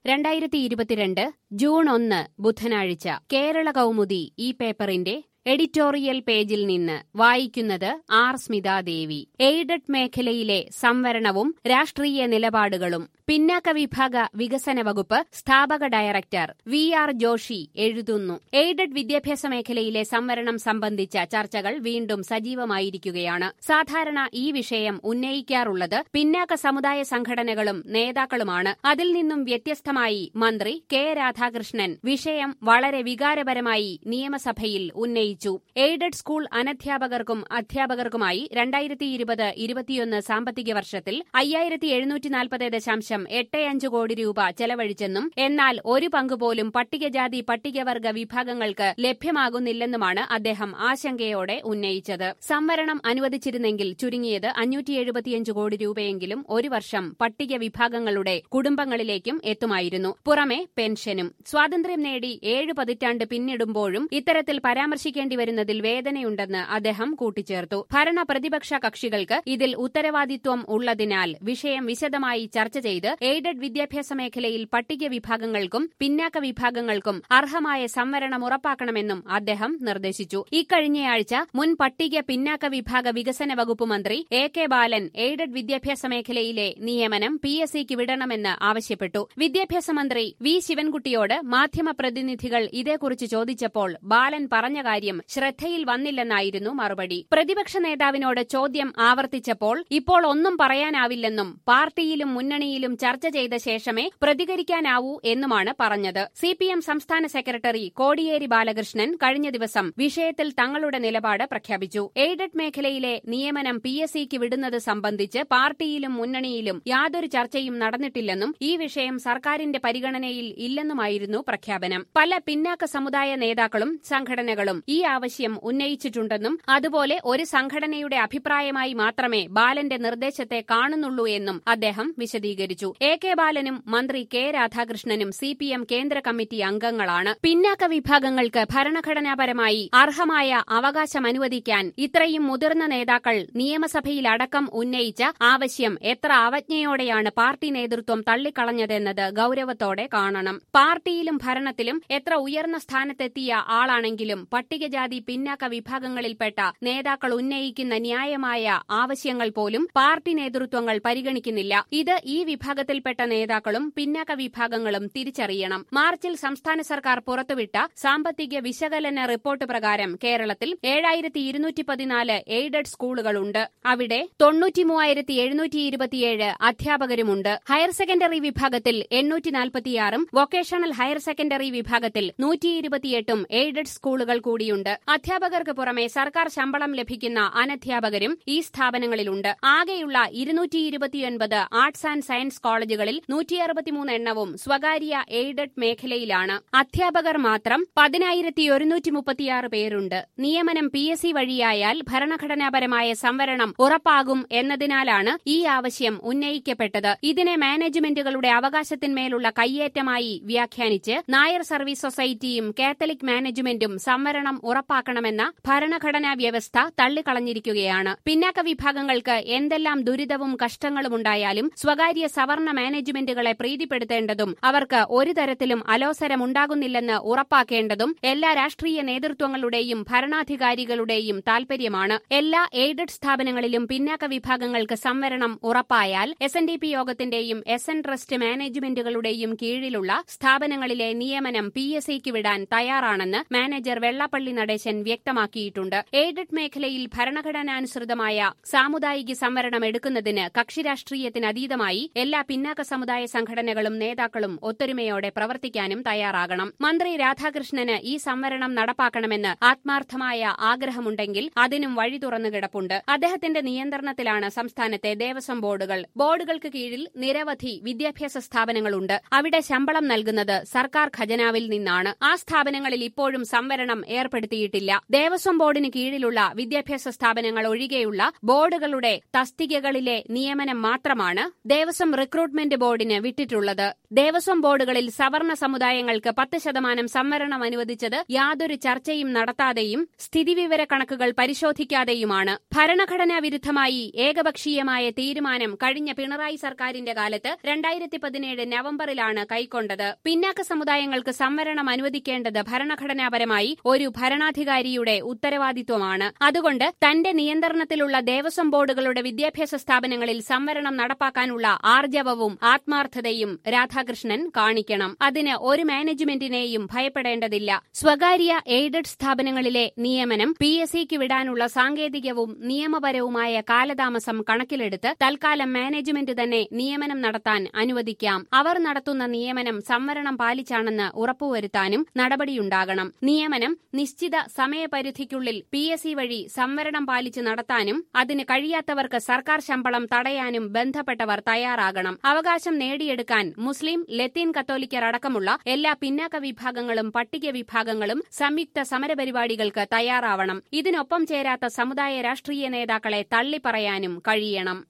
രണ്ടായിരത്തി ഇരുപത്തിരണ്ട് ജൂൺ ഒന്ന് ബുധനാഴ്ച കേരള കൗമുദി ഈ പേപ്പറിന്റെ എഡിറ്റോറിയൽ പേജിൽ നിന്ന് വായിക്കുന്നത് ആർ സ്മിതാദേവി എയ്ഡഡ് മേഖലയിലെ സംവരണവും രാഷ്ട്രീയ നിലപാടുകളും പിന്നാക്ക വിഭാഗ വികസന വകുപ്പ് സ്ഥാപക ഡയറക്ടർ വി ആർ ജോഷി എഴുതുന്നു എയ്ഡഡ് വിദ്യാഭ്യാസ മേഖലയിലെ സംവരണം സംബന്ധിച്ച ചർച്ചകൾ വീണ്ടും സജീവമായിരിക്കുകയാണ് സാധാരണ ഈ വിഷയം ഉന്നയിക്കാറുള്ളത് പിന്നാക്ക സമുദായ സംഘടനകളും നേതാക്കളുമാണ് അതിൽ നിന്നും വ്യത്യസ്തമായി മന്ത്രി കെ രാധാകൃഷ്ണൻ വിഷയം വളരെ വികാരപരമായി നിയമസഭയിൽ ഉന്നയിച്ചു എയ്ഡഡ് സ്കൂൾ അനധ്യാപകർക്കും അധ്യാപകർക്കുമായി രണ്ടായിരത്തി ഇരുപത് ഇരുപത്തിയൊന്ന് സാമ്പത്തിക വർഷത്തിൽ അയ്യായിരത്തി എഴുന്നൂറ്റി നാൽപ്പത് ദശാംശം എട്ട് അഞ്ച് കോടി രൂപ ചെലവഴിച്ചെന്നും എന്നാൽ ഒരു പങ്കുപോലും പട്ടികജാതി പട്ടികവർഗ വിഭാഗങ്ങൾക്ക് ലഭ്യമാകുന്നില്ലെന്നുമാണ് അദ്ദേഹം ആശങ്കയോടെ ഉന്നയിച്ചത് സംവരണം അനുവദിച്ചിരുന്നെങ്കിൽ ചുരുങ്ങിയത് അഞ്ഞൂറ്റി എഴുപത്തിയഞ്ച് കോടി രൂപയെങ്കിലും ഒരു വർഷം പട്ടിക വിഭാഗങ്ങളുടെ കുടുംബങ്ങളിലേക്കും എത്തുമായിരുന്നു പുറമെ പെൻഷനും സ്വാതന്ത്ര്യം നേടി ഏഴ് പതിറ്റാണ്ട് പിന്നിടുമ്പോഴും ഇത്തരത്തിൽ പരാമർശിക്കേണ്ടി വരുന്നതിൽ വേദനയുണ്ടെന്ന് അദ്ദേഹം കൂട്ടിച്ചേർത്തു ഭരണ പ്രതിപക്ഷ കക്ഷികൾക്ക് ഇതിൽ ഉത്തരവാദിത്വം ഉള്ളതിനാൽ വിഷയം വിശദമായി ചർച്ച ചെയ്ത് എയ്ഡഡ് വിദ്യാഭ്യാസ മേഖലയിൽ പട്ടിക വിഭാഗങ്ങൾക്കും പിന്നാക്ക വിഭാഗങ്ങൾക്കും അർഹമായ സംവരണം ഉറപ്പാക്കണമെന്നും അദ്ദേഹം നിർദ്ദേശിച്ചു ഇക്കഴിഞ്ഞയാഴ്ച മുൻ പട്ടിക പിന്നാക്ക വിഭാഗ വികസന വകുപ്പ് മന്ത്രി എ കെ ബാലൻ എയ്ഡഡ് വിദ്യാഭ്യാസ മേഖലയിലെ നിയമനം പി എസ് സിക്ക് വിടണമെന്ന് ആവശ്യപ്പെട്ടു വിദ്യാഭ്യാസ മന്ത്രി വി ശിവൻകുട്ടിയോട് മാധ്യമപ്രതിനിധികൾ ഇതേക്കുറിച്ച് ചോദിച്ചപ്പോൾ ബാലൻ പറഞ്ഞ കാര്യം ശ്രദ്ധയിൽ വന്നില്ലെന്നായിരുന്നു മറുപടി പ്രതിപക്ഷ നേതാവിനോട് ചോദ്യം ആവർത്തിച്ചപ്പോൾ ഇപ്പോൾ ഒന്നും പറയാനാവില്ലെന്നും പാർട്ടിയിലും മുന്നണിയിലും ചർച്ച ചെയ്ത ശേഷമേ പ്രതികരിക്കാനാവൂ എന്നുമാണ് പറഞ്ഞത് സിപിഎം സംസ്ഥാന സെക്രട്ടറി കോടിയേരി ബാലകൃഷ്ണൻ കഴിഞ്ഞ ദിവസം വിഷയത്തിൽ തങ്ങളുടെ നിലപാട് പ്രഖ്യാപിച്ചു എയ്ഡഡ് മേഖലയിലെ നിയമനം പി എസ് സിക്ക് വിടുന്നത് സംബന്ധിച്ച് പാർട്ടിയിലും മുന്നണിയിലും യാതൊരു ചർച്ചയും നടന്നിട്ടില്ലെന്നും ഈ വിഷയം സർക്കാരിന്റെ പരിഗണനയിൽ ഇല്ലെന്നുമായിരുന്നു പ്രഖ്യാപനം പല പിന്നാക്ക സമുദായ നേതാക്കളും സംഘടനകളും ഈ ആവശ്യം ഉന്നയിച്ചിട്ടുണ്ടെന്നും അതുപോലെ ഒരു സംഘടനയുടെ അഭിപ്രായമായി മാത്രമേ ബാലന്റെ നിർദ്ദേശത്തെ കാണുന്നുള്ളൂ എന്നും അദ്ദേഹം വിശദീകരിച്ചു എ കെ ബാലനും മന്ത്രി കെ രാധാകൃഷ്ണനും സി പി എം കേന്ദ്ര കമ്മിറ്റി അംഗങ്ങളാണ് പിന്നാക്ക വിഭാഗങ്ങൾക്ക് ഭരണഘടനാപരമായി അർഹമായ അവകാശം അനുവദിക്കാൻ ഇത്രയും മുതിർന്ന നേതാക്കൾ നിയമസഭയിലടക്കം ഉന്നയിച്ച ആവശ്യം എത്ര അവജ്ഞയോടെയാണ് പാർട്ടി നേതൃത്വം തള്ളിക്കളഞ്ഞതെന്നത് ഗൌരവത്തോടെ കാണണം പാർട്ടിയിലും ഭരണത്തിലും എത്ര ഉയർന്ന സ്ഥാനത്തെത്തിയ ആളാണെങ്കിലും പട്ടികജാതി പിന്നാക്ക വിഭാഗങ്ങളിൽപ്പെട്ട നേതാക്കൾ ഉന്നയിക്കുന്ന ന്യായമായ ആവശ്യങ്ങൾ പോലും പാർട്ടി നേതൃത്വങ്ങൾ പരിഗണിക്കുന്നില്ല ഇത് ഈ വിഭാഗത്തിൽപ്പെട്ട നേതാക്കളും പിന്നാക്ക വിഭാഗങ്ങളും തിരിച്ചറിയണം മാർച്ചിൽ സംസ്ഥാന സർക്കാർ പുറത്തുവിട്ട സാമ്പത്തിക വിശകലന റിപ്പോർട്ട് പ്രകാരം കേരളത്തിൽ ഏഴായിരത്തി ഇരുന്നൂറ്റി പതിനാല് എയ്ഡഡ് സ്കൂളുകളുണ്ട് അവിടെ തൊണ്ണൂറ്റി മൂവായിരത്തി എഴുന്നൂറ്റി ഇരുപത്തിയേഴ് അധ്യാപകരുമുണ്ട് ഹയർ സെക്കൻഡറി വിഭാഗത്തിൽ എണ്ണൂറ്റി നാൽപ്പത്തിയാറും വൊക്കേഷണൽ ഹയർ സെക്കൻഡറി വിഭാഗത്തിൽ നൂറ്റി ഇരുപത്തിയെട്ടും എയ്ഡഡ് സ്കൂളുകൾ കൂടിയുണ്ട് അധ്യാപകർക്ക് പുറമെ സർക്കാർ ശമ്പളം ലഭിക്കുന്ന അനധ്യാപകരും ഈ സ്ഥാപനങ്ങളിലുണ്ട് ആകെയുള്ള ഇരുന്നൂറ്റി ഇരുപത്തിയൊൻപത് ആർട്സ് ആൻഡ് സയൻസ് കോളേജുകളിൽ നൂറ്റി അറുപത്തിമൂന്ന് എണ്ണവും സ്വകാര്യ എയ്ഡഡ് മേഖലയിലാണ് അധ്യാപകർ മാത്രം പതിനായിരത്തി ഒരുന്നൂറ്റി മുപ്പത്തിയാറ് പേരുണ്ട് നിയമനം പി എസ് സി വഴിയായാൽ ഭരണഘടനാപരമായ സംവരണം ഉറപ്പാകും എന്നതിനാലാണ് ഈ ആവശ്യം ഉന്നയിക്കപ്പെട്ടത് ഇതിനെ മാനേജ്മെന്റുകളുടെ അവകാശത്തിന്മേലുള്ള കയ്യേറ്റമായി വ്യാഖ്യാനിച്ച് നായർ സർവീസ് സൊസൈറ്റിയും കാത്തലിക് മാനേജ്മെന്റും സംവരണം ഉറപ്പാക്കണമെന്ന ഭരണഘടനാ വ്യവസ്ഥ തള്ളിക്കളഞ്ഞിരിക്കുകയാണ് പിന്നാക്ക വിഭാഗങ്ങൾക്ക് എന്തെല്ലാം ദുരിതവും കഷ്ടങ്ങളുമുണ്ടായാലും സ്വകാര്യ സവർണ മാനേജ്മെന്റുകളെ പ്രീതിപ്പെടുത്തേണ്ടതും അവർക്ക് ഒരു തരത്തിലും അലോസരമുണ്ടാകുന്നില്ലെന്ന് ഉറപ്പാക്കേണ്ടതും എല്ലാ രാഷ്ട്രീയ നേതൃത്വങ്ങളുടെയും ഭരണാധികാരികളുടെയും താൽപര്യമാണ് എല്ലാ എയ്ഡഡ് സ്ഥാപനങ്ങളിലും പിന്നാക്ക വിഭാഗങ്ങൾക്ക് സംവരണം ഉറപ്പായാൽ എസ് എൻ ഡി പി യോഗത്തിന്റെയും എസ് എൻ ട്രസ്റ്റ് മാനേജ്മെന്റുകളുടെയും കീഴിലുള്ള സ്ഥാപനങ്ങളിലെ നിയമനം പി എസ് സിക്ക് വിടാൻ തയ്യാറാണെന്ന് മാനേജർ വെള്ളാപ്പള്ളി നടേശൻ വ്യക്തമാക്കിയിട്ടുണ്ട് എയ്ഡഡ് മേഖലയിൽ ഭരണഘടനാനുസൃതമായ സാമുദായിക സംവരണം എടുക്കുന്നതിന് കക്ഷി രാഷ്ട്രീയത്തിനതീതമായി എല്ലാ പിന്നാക്ക സമുദായ സംഘടനകളും നേതാക്കളും ഒത്തൊരുമയോടെ പ്രവർത്തിക്കാനും തയ്യാറാകണം മന്ത്രി രാധാകൃഷ്ണന് ഈ സംവരണം നടപ്പാക്കണമെന്ന് ആത്മാർത്ഥമായ ആഗ്രഹമുണ്ടെങ്കിൽ അതിനും വഴി തുറന്നു കിടപ്പുണ്ട് അദ്ദേഹത്തിന്റെ നിയന്ത്രണത്തിലാണ് സംസ്ഥാനത്തെ ദേവസ്വം ബോർഡുകൾ ബോർഡുകൾക്ക് കീഴിൽ നിരവധി വിദ്യാഭ്യാസ സ്ഥാപനങ്ങളുണ്ട് അവിടെ ശമ്പളം നൽകുന്നത് സർക്കാർ ഖജനാവിൽ നിന്നാണ് ആ സ്ഥാപനങ്ങളിൽ ഇപ്പോഴും സംവരണം ഏർപ്പെടുത്തിയിട്ടില്ല ദേവസ്വം ബോർഡിന് കീഴിലുള്ള വിദ്യാഭ്യാസ സ്ഥാപനങ്ങൾ ഒഴികെയുള്ള ബോർഡുകളുടെ തസ്തികകളിലെ നിയമനം മാത്രമാണ് ദേവസ്വം റിക്രൂട്ട്മെന്റ് ബോർഡിന് വിട്ടിട്ടുള്ളത് ദേവസ്വം ബോർഡുകളിൽ സവർണ സമുദായങ്ങൾക്ക് പത്ത് ശതമാനം സംവരണം അനുവദിച്ചത് യാതൊരു ചർച്ചയും നടത്താതെയും സ്ഥിതിവിവര കണക്കുകൾ പരിശോധിക്കാതെയുമാണ് ഭരണഘടനാ വിരുദ്ധമായി ഏകപക്ഷീയമായ തീരുമാനം കഴിഞ്ഞ പിണറായി സർക്കാരിന്റെ കാലത്ത് രണ്ടായിരത്തി പതിനേഴ് നവംബറിലാണ് കൈക്കൊണ്ടത് പിന്നാക്ക സമുദായങ്ങൾക്ക് സംവരണം അനുവദിക്കേണ്ടത് ഭരണഘടനാപരമായി ഒരു ഭരണാധികാരിയുടെ ഉത്തരവാദിത്വമാണ് അതുകൊണ്ട് തന്റെ നിയന്ത്രണത്തിലുള്ള ദേവസ്വം ബോർഡുകളുടെ വിദ്യാഭ്യാസ സ്ഥാപനങ്ങളിൽ സംവരണം നടപ്പാക്കാനുള്ള ആർജവവും ആത്മാർത്ഥതയും രാധാകൃഷ്ണൻ കാണിക്കണം അതിന് ഒരു മാനേജ്മെന്റിനെയും ഭയപ്പെടേണ്ടതില്ല സ്വകാര്യ എയ്ഡഡ് സ്ഥാപനങ്ങളിലെ നിയമനം പി എസ് സിക്ക് വിടാനുള്ള സാങ്കേതികവും നിയമപരവുമായ കാലതാമസം കണക്കിലെടുത്ത് തൽക്കാലം മാനേജ്മെന്റ് തന്നെ നിയമനം നടത്താൻ അനുവദിക്കാം അവർ നടത്തുന്ന നിയമനം സംവരണം പാലിച്ചാണെന്ന് ഉറപ്പുവരുത്താനും നടപടിയുണ്ടാകണം നിയമനം നിശ്ചിത സമയപരിധിക്കുള്ളിൽ പി എസ് സി വഴി സംവരണം പാലിച്ച് നടത്താനും അതിന് കഴിയാത്തവർക്ക് സർക്കാർ ശമ്പളം തടയാനും ബന്ധപ്പെട്ടവർ തയ്യാറാകണം അവകാശം നേടിയെടുക്കാൻ മുസ്ലിം ലത്തീൻ കത്തോലിക്കർ അടക്കമുള്ള എല്ലാ പിന്നാക്ക വിഭാഗങ്ങളും പട്ടിക വിഭാഗങ്ങളും സംയുക്ത സമരപരിപാടികൾക്ക് തയ്യാറാവണം ഇതിനൊപ്പം ചേരാത്ത സമുദായ രാഷ്ട്രീയ നേതാക്കളെ തള്ളിപ്പറയാനും കഴിയണം